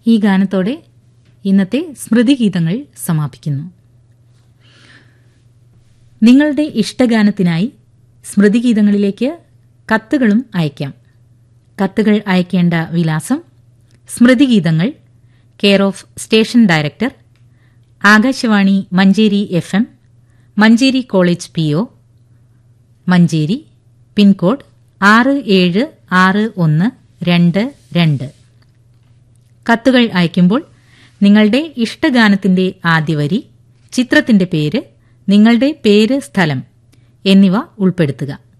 ഈ ഗാനത്തോടെ ഇന്നത്തെ സ്മൃതിഗീതങ്ങൾ സമാപിക്കുന്നു നിങ്ങളുടെ ഇഷ്ടഗാനത്തിനായി സ്മൃതിഗീതങ്ങളിലേക്ക് കത്തുകളും അയക്കാം കത്തുകൾ അയക്കേണ്ട വിലാസം സ്മൃതിഗീതങ്ങൾ care of station director Akashvani Manjeri F M Manjeri college P O Manjeri pincode ആറ് ഏഴ് ആറ് ഒന്ന് രണ്ട് രണ്ട് കത്തുകൾ അയക്കുമ്പോൾ നിങ്ങളുടെ ഇഷ്ടഗാനത്തിന്റെ ആദ്യ വരി ചിത്രത്തിന്റെ പേര് നിങ്ങളുടെ പേര് സ്ഥലം എന്നിവ ഉൾപ്പെടുത്തുക